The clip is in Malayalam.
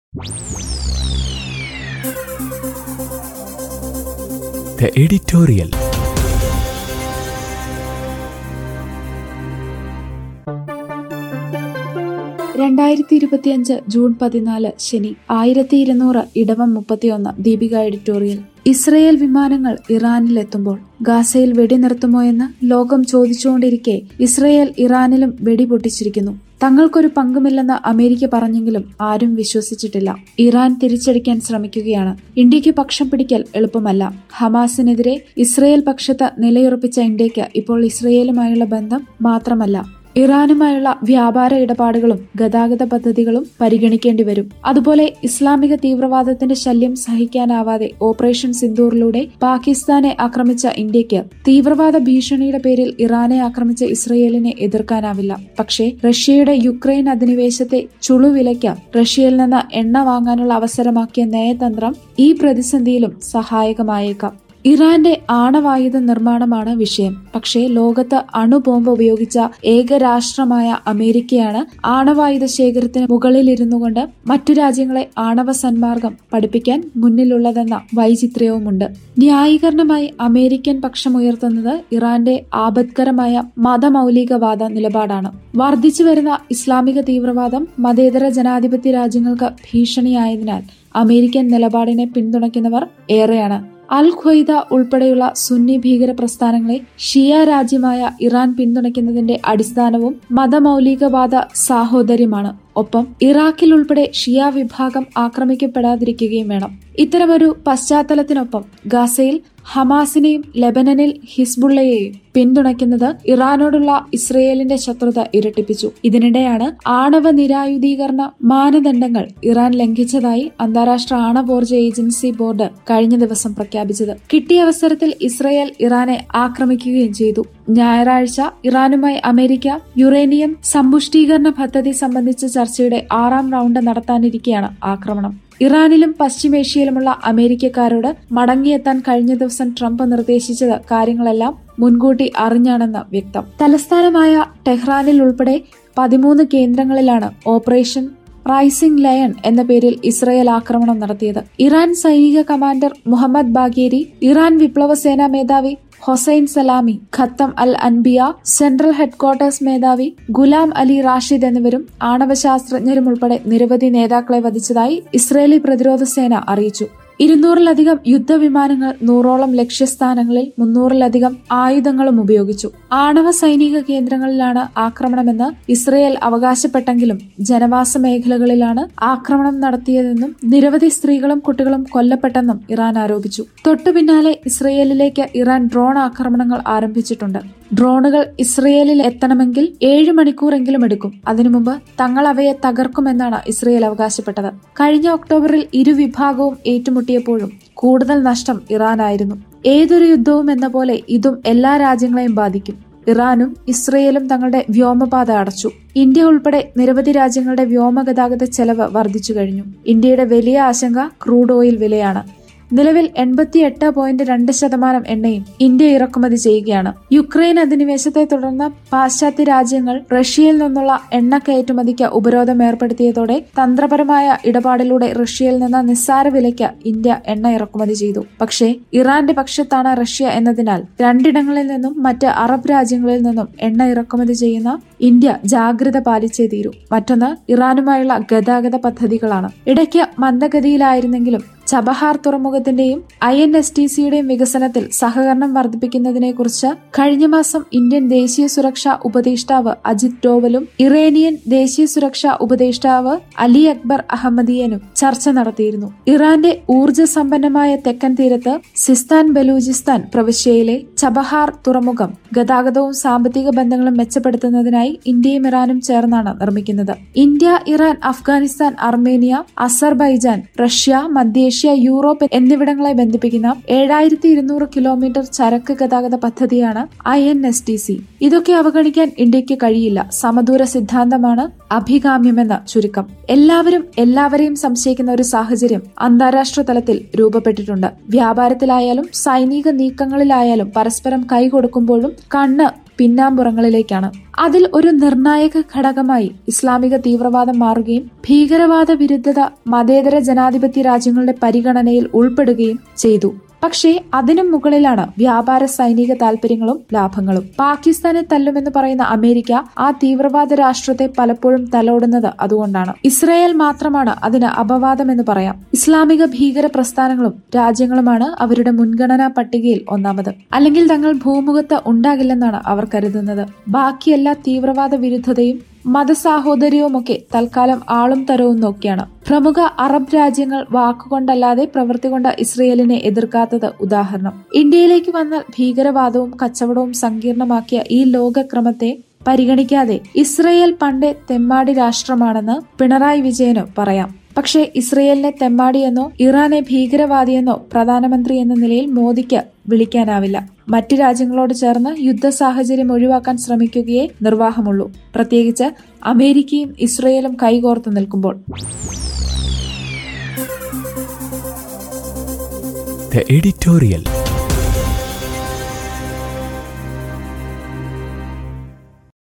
The editorial. രണ്ടായിരത്തി ഇരുപത്തിയഞ്ച് ജൂൺ പതിനാല് ശനി ആയിരത്തി ഇരുന്നൂറ് ഇടവം മുപ്പത്തിയൊന്ന് ദീപിക എഡിറ്റോറിയൽ ഇസ്രയേൽ വിമാനങ്ങൾ ഇറാനിലെത്തുമ്പോൾ ഗാസയിൽ വെടിനിർത്തുമോ എന്ന് ലോകം ചോദിച്ചുകൊണ്ടിരിക്കെ ഇസ്രയേൽ ഇറാനിലും വെടിപൊട്ടിച്ചിരിക്കുന്നു തങ്ങൾക്കൊരു പങ്കുമില്ലെന്ന് അമേരിക്ക പറഞ്ഞെങ്കിലും ആരും വിശ്വസിച്ചിട്ടില്ല ഇറാൻ തിരിച്ചടിക്കാൻ ശ്രമിക്കുകയാണ് ഇന്ത്യക്ക് പക്ഷം പിടിക്കൽ എളുപ്പമല്ല ഹമാസിനെതിരെ ഇസ്രയേൽ പക്ഷത്ത് നിലയുറപ്പിച്ച ഇന്ത്യക്ക് ഇപ്പോൾ ഇസ്രയേലുമായുള്ള ബന്ധം മാത്രമല്ല ഇറാനുമായുള്ള വ്യാപാര ഇടപാടുകളും ഗതാഗത പദ്ധതികളും പരിഗണിക്കേണ്ടി വരും അതുപോലെ ഇസ്ലാമിക തീവ്രവാദത്തിന്റെ ശല്യം സഹിക്കാനാവാതെ ഓപ്പറേഷൻ സിന്ദൂറിലൂടെ പാകിസ്ഥാനെ ആക്രമിച്ച ഇന്ത്യക്ക് തീവ്രവാദ ഭീഷണിയുടെ പേരിൽ ഇറാനെ ആക്രമിച്ച ഇസ്രയേലിനെ എതിർക്കാനാവില്ല പക്ഷേ റഷ്യയുടെ യുക്രൈൻ അധിനിവേശത്തെ ചുളുവിലയ്ക്ക് റഷ്യയിൽ നിന്ന് എണ്ണ വാങ്ങാനുള്ള അവസരമാക്കിയ നയതന്ത്രം ഈ പ്രതിസന്ധിയിലും സഹായകമായേക്കാം ഇറാന്റെ ആണവായുധ നിർമ്മാണമാണ് വിഷയം പക്ഷേ ലോകത്ത് അണുബോംബ് ഉപയോഗിച്ച ഏകരാഷ്ട്രമായ അമേരിക്കയാണ് ആണവായുധ ശേഖരത്തിന് മുകളിലിരുന്നു കൊണ്ട് മറ്റു രാജ്യങ്ങളെ ആണവ സന്മാർഗം പഠിപ്പിക്കാൻ മുന്നിലുള്ളതെന്ന വൈചിത്ര്യവുമുണ്ട് ന്യായീകരണമായി അമേരിക്കൻ പക്ഷമുയർത്തുന്നത് ഇറാന്റെ ആപത്കരമായ മതമൗലികവാദ നിലപാടാണ് വർദ്ധിച്ചു വരുന്ന ഇസ്ലാമിക തീവ്രവാദം മതേതര ജനാധിപത്യ രാജ്യങ്ങൾക്ക് ഭീഷണിയായതിനാൽ അമേരിക്കൻ നിലപാടിനെ പിന്തുണയ്ക്കുന്നവർ ഏറെയാണ് അൽ ഖ്വയ്ദ ഉൾപ്പെടെയുള്ള സുന്നി ഭീകര പ്രസ്ഥാനങ്ങളെ ഷിയ രാജ്യമായ ഇറാൻ പിന്തുണയ്ക്കുന്നതിന്റെ അടിസ്ഥാനവും മതമൗലികവാദ സാഹോദര്യമാണ് ഒപ്പം ഇറാഖിൽ ഉൾപ്പെടെ ഷിയ വിഭാഗം ആക്രമിക്കപ്പെടാതിരിക്കുകയും വേണം ഇത്തരമൊരു പശ്ചാത്തലത്തിനൊപ്പം ഗാസയിൽ ഹമാസിനെയും ലെബനനിൽ ഹിസ്ബുള്ളയെയും പിന്തുണയ്ക്കുന്നത് ഇറാനോടുള്ള ഇസ്രയേലിന്റെ ശത്രുത ഇരട്ടിപ്പിച്ചു ഇതിനിടെയാണ് ആണവ നിരായുധീകരണ മാനദണ്ഡങ്ങൾ ഇറാൻ ലംഘിച്ചതായി അന്താരാഷ്ട്ര ആണവോർജ ഏജൻസി ബോർഡ് കഴിഞ്ഞ ദിവസം പ്രഖ്യാപിച്ചത് കിട്ടിയ അവസരത്തിൽ ഇസ്രയേൽ ഇറാനെ ആക്രമിക്കുകയും ചെയ്തു ഞായറാഴ്ച ഇറാനുമായി അമേരിക്ക യുറേനിയം സമ്പുഷ്ടീകരണ പദ്ധതി സംബന്ധിച്ച ചർച്ചയുടെ ആറാം റൗണ്ട് നടത്താനിരിക്കെയാണ് ആക്രമണം ഇറാനിലും പശ്ചിമേഷ്യയിലുമുള്ള അമേരിക്കക്കാരോട് മടങ്ങിയെത്താൻ കഴിഞ്ഞ ദിവസം ട്രംപ് നിർദ്ദേശിച്ചത് കാര്യങ്ങളെല്ലാം മുൻകൂട്ടി അറിഞ്ഞാണെന്ന് വ്യക്തം തലസ്ഥാനമായ ടെഹ്റാനിൽ ഉൾപ്പെടെ പതിമൂന്ന് കേന്ദ്രങ്ങളിലാണ് ഓപ്പറേഷൻ റൈസിംഗ് ലയൺ എന്ന പേരിൽ ഇസ്രയേൽ ആക്രമണം നടത്തിയത് ഇറാൻ സൈനിക കമാൻഡർ മുഹമ്മദ് ബാഗേരി ഇറാൻ വിപ്ലവ സേനാ മേധാവി Hossein Salami Khatam al Anbiya central headquarters മേധാവി ഗുലാം അലി റാഷിദ് എന്നിവരും ആണവശാസ്ത്രജ്ഞരും ഉൾപ്പെടെ നിരവധി നേതാക്കളെ വധിച്ചതായി ഇസ്രയേലി പ്രതിരോധ സേന അറിയിച്ചു ഇരുന്നൂറിലധികം യുദ്ധവിമാനങ്ങൾ നൂറോളം ലക്ഷ്യസ്ഥാനങ്ങളിൽ മുന്നൂറിലധികം ആയുധങ്ങളും ഉപയോഗിച്ചു ആണവ സൈനിക കേന്ദ്രങ്ങളിലാണ് ആക്രമണമെന്ന് ഇസ്രയേൽ അവകാശപ്പെട്ടെങ്കിലും ജനവാസ മേഖലകളിലാണ് ആക്രമണം നടത്തിയതെന്നും നിരവധി സ്ത്രീകളും കുട്ടികളും കൊല്ലപ്പെട്ടെന്നും ഇറാൻ ആരോപിച്ചു തൊട്ടു പിന്നാലെ ഇസ്രയേലിലേക്ക് ഇറാൻ ഡ്രോൺ ആക്രമണങ്ങൾ ആരംഭിച്ചിട്ടുണ്ട് ഡ്രോണുകൾ ഇസ്രയേലിൽ എത്തണമെങ്കിൽ ഏഴ് മണിക്കൂറെങ്കിലും എടുക്കും അതിനു മുമ്പ് തങ്ങൾ അവയെ തകർക്കുമെന്നാണ് ഇസ്രയേൽ അവകാശപ്പെട്ടത് കഴിഞ്ഞ ഒക്ടോബറിൽ ഇരു വിഭാഗവും ഏറ്റുമുട്ടിയപ്പോഴും കൂടുതൽ നഷ്ടം ഇറാനായിരുന്നു ഏതൊരു യുദ്ധവും എന്ന പോലെ ഇതും എല്ലാ രാജ്യങ്ങളെയും ബാധിക്കും ഇറാനും ഇസ്രയേലും തങ്ങളുടെ വ്യോമപാത അടച്ചു ഇന്ത്യ ഉൾപ്പെടെ നിരവധി രാജ്യങ്ങളുടെ വ്യോമഗതാഗത ചെലവ് വർദ്ധിച്ചു കഴിഞ്ഞു ഇന്ത്യയുടെ വലിയ ആശങ്ക ക്രൂഡ് ഓയിൽ വിലയാണ് നിലവിൽ എൺപത്തിയെട്ട് പോയിന്റ് രണ്ട് ശതമാനം എണ്ണയും ഇന്ത്യ ഇറക്കുമതി ചെയ്യുകയാണ് യുക്രൈൻ അധിനിവേശത്തെ തുടർന്ന് പാശ്ചാത്യ രാജ്യങ്ങൾ റഷ്യയിൽ നിന്നുള്ള എണ്ണ കയറ്റുമതിക്ക് ഉപരോധം ഏർപ്പെടുത്തിയതോടെ തന്ത്രപരമായ ഇടപാടിലൂടെ റഷ്യയിൽ നിന്ന് നിസ്സാര വിലയ്ക്ക് ഇന്ത്യ എണ്ണ ഇറക്കുമതി ചെയ്തു പക്ഷേ ഇറാന്റെ പക്ഷത്താണ് റഷ്യ എന്നതിനാൽ രണ്ടിടങ്ങളിൽ നിന്നും മറ്റ് അറബ് രാജ്യങ്ങളിൽ നിന്നും എണ്ണ ഇറക്കുമതി ചെയ്യുന്ന ഇന്ത്യ ജാഗ്രത പാലിച്ചേ തീരൂ മറ്റൊന്ന് ഇറാനുമായുള്ള ഗതാഗത പദ്ധതികളാണ് ഇടയ്ക്ക് മന്ദഗതിയിലായിരുന്നെങ്കിലും ചബഹാർ തുറമുഖത്തിന്റെയും ഐ എൻ എസ് ടി സിയുടെയും വികസനത്തിൽ സഹകരണം വർദ്ധിപ്പിക്കുന്നതിനെ കുറിച്ച് കഴിഞ്ഞ മാസം ഇന്ത്യൻ ദേശീയ സുരക്ഷാ ഉപദേഷ്ടാവ് അജിത് ഡോവലും ഇറാനിയൻ ദേശീയ സുരക്ഷാ ഉപദേഷ്ടാവ് അലി അക്ബർ അഹമ്മദിയനും ചർച്ച നടത്തിയിരുന്നു ഇറാന്റെ ഊർജ്ജ സമ്പന്നമായ തെക്കൻ തീരത്ത് സിസ്താൻ ബലൂചിസ്ഥാൻ പ്രവിശ്യയിലെ ചബഹാർ തുറമുഖം ഗതാഗതവും സാമ്പത്തിക ബന്ധങ്ങളും മെച്ചപ്പെടുത്തുന്നതിനായി ഇന്ത്യയും ഇറാനും ചേർന്നാണ് നിർമ്മിക്കുന്നത് India Iran Afghanistan Armenia Azerbaijan Russia മധ്യേഷ്യ യൂറോപ്പ് എന്നിവിടങ്ങളെ ബന്ധിപ്പിക്കുന്ന ഏഴായിരത്തി ഇരുന്നൂറ് കിലോമീറ്റർ ചരക്ക് ഗതാഗത പദ്ധതിയാണ് I N S T C ഇതൊക്കെ അവഗണിക്കാൻ ഇന്ത്യക്ക് കഴിയില്ല സമദൂര സിദ്ധാന്തമാണ് അഭികാമ്യമെന്ന ചുരുക്കം എല്ലാവരും എല്ലാവരെയും സംശയിക്കുന്ന ഒരു സാഹചര്യം അന്താരാഷ്ട്ര തലത്തിൽ രൂപപ്പെട്ടിട്ടുണ്ട് വ്യാപാരത്തിലായാലും സൈനിക നീക്കങ്ങളിലായാലും പരസ്പരം കൈകൊടുക്കുമ്പോഴും കണ്ണ് പിന്നാമ്പുറങ്ങളിലേക്കാണ് അതിൽ ഒരു നിർണായക ഘടകമായി ഇസ്ലാമിക തീവ്രവാദം മാറുകയും ഭീകരവാദ വിരുദ്ധത മതേതര ജനാധിപത്യ രാജ്യങ്ങളുടെ പരിഗണനയിൽ ഉൾപ്പെടുകയും ചെയ്തു പക്ഷേ അതിനും മുകളിലാണ് വ്യാപാര സൈനിക താൽപര്യങ്ങളും ലാഭങ്ങളും പാകിസ്ഥാനെ തല്ലുമെന്ന് പറയുന്ന അമേരിക്ക ആ തീവ്രവാദ രാഷ്ട്രത്തെ പലപ്പോഴും തലോടുന്നത് അതുകൊണ്ടാണ് ഇസ്രായേൽ മാത്രമാണ് അതിന് അപവാദമെന്ന് പറയാം ഇസ്ലാമിക ഭീകര പ്രസ്ഥാനങ്ങളും രാജ്യങ്ങളുമാണ് അവരുടെ മുൻഗണനാ പട്ടികയിൽ ഒന്നാമത് അല്ലെങ്കിൽ തങ്ങൾ ഭൂമുഖത്ത് ഉണ്ടാകില്ലെന്നാണ് അവർ കരുതുന്നത് ബാക്കി എല്ലാ തീവ്രവാദ വിരുദ്ധതയും മതസാഹോദര്യവുമൊക്കെ തൽക്കാലം ആളും തരവും നോക്കിയാണ് പ്രമുഖ അറബ് രാജ്യങ്ങൾ വാക്കുകൊണ്ടല്ലാതെ പ്രവൃത്തി കൊണ്ട് ഇസ്രയേലിനെ എതിർക്കാത്തത് ഉദാഹരണം ഇന്ത്യയിലേക്ക് വന്നാൽ ഭീകരവാദവും കച്ചവടവും സങ്കീർണമാക്കിയ ഈ ലോകക്രമത്തെ പരിഗണിക്കാതെ ഇസ്രയേൽ പണ്ടേ തെമ്മാടി രാഷ്ട്രമാണെന്ന് പിണറായി വിജയന് പറയാം പക്ഷേ ഇസ്രയേലിനെ തെമ്മാടിയെന്നോ ഇറാനെ ഭീകരവാദിയെന്നോ പ്രധാനമന്ത്രി എന്ന നിലയിൽ മോദിക്ക് വിളിക്കാനാവില്ല മറ്റു രാജ്യങ്ങളോട് ചേർന്ന് യുദ്ധ സാഹചര്യം ഒഴിവാക്കാൻ ശ്രമിക്കുകയേ നിർവാഹമുള്ളൂ പ്രത്യേകിച്ച് അമേരിക്കയും ഇസ്രയേലും കൈകോർത്ത് നിൽക്കുമ്പോൾ The editorial.